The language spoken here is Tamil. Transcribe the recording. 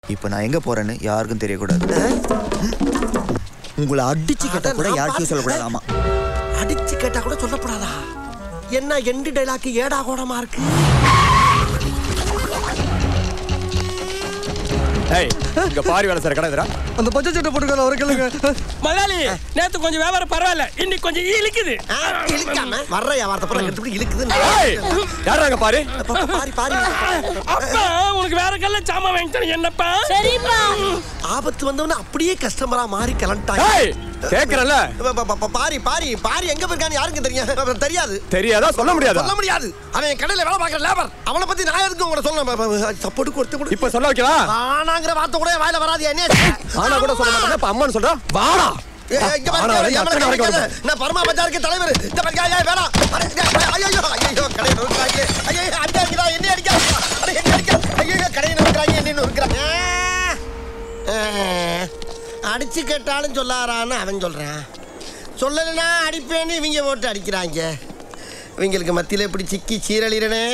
இப்போ நான் எங்க போறேன்னு யாருக்கும் தெரியக்கூடாது உங்களை அடிச்சு கேட்டா கூட யாருக்கும் சொல்லக்கூடாது ஆமா அடிச்சு கேட்டா கூட சொல்லப்படாதா என்ன எண்டு டைலாக் ஏடா கோடமா இருக்கு ஏய் இங்க பாரி வேலை சார் கடை இதுடா. அந்த பச்சை சட்டை போட்டுக்கார அவரை கேளுங்க மலையாளி நேத்து கொஞ்சம் வியாபாரம் பரவாயில்ல இன்னைக்கு கொஞ்சம் இழுக்குது ஆ, இழுக்காம வர்ற வியாபாரத்தை பூரா எடுத்துக்கிட்டு இழுக்குது ஏய் யாரா அங்க பாரு பா- பாரி பாரி அப்பா உனக்கு வேற கல்ல சாமான் வாங்கி தரேன் என்னப்பா சரிப்பா ஆபத்து வந்தவன அப்படியே கஸ்டமரா மாறி கிளம்பிட்டாங்க ஏய் கேக்குறல ப- ப- ப- பாரி பாரி பாரி எங்க போயிருக்கான்னு யாருக்கும் தெரியும் தெரியாது தெரியாதா சொல்ல முடியாதா சொல்ல முடியாது அவன் என் கடையில வேலை பார்க்கற லேபர் அவனை பத்தி நான் எதுக்கு உங்களை சொல்லணும் சப்போர்ட் கொடுத்து கொடு இப்ப சொல்ல வைக்கவா ஆனாங்கிற வார்த்தை கூட என் வாயில வராது என்ன ஆனா கூட சொல்ல மாட்டேன் இப்ப அம்மான்னு சொல்றா வாடா ஏய், ஏய், இங்க பாரு, ஆனா வரைக்கும் என் மேல அத்தனை கை வரைக்கும் வைக்காத. நான் பரமா பஜாருக்கு தலைவர் இந்த பாரு, ஏய், ஏய், வேணாம். அட, ஏய், ஐயையோ, ஐயையோ, கடையை நொறுக்குறாங்க. ஐயையோ, அடி அடிக்கிறா, என்னை அடிக்கிறா. அட, என்னை அடிக்கிறா. ஐயையோ, கடையை நொறுக்குறாங்க, என்னை நொறுக்குறாங்க. ஆ, ஆ, அடிச்சு கேட்டாலும் சொல்லாரான்னு அவன் சொல்றான் சொல்லலைன்னா அடிப்பேன்னு இவங்க போட்டு அடிக்கிறாங்க இவங்களுக்கு மத்தியில இப்படி சிக்கி சீரழிறனே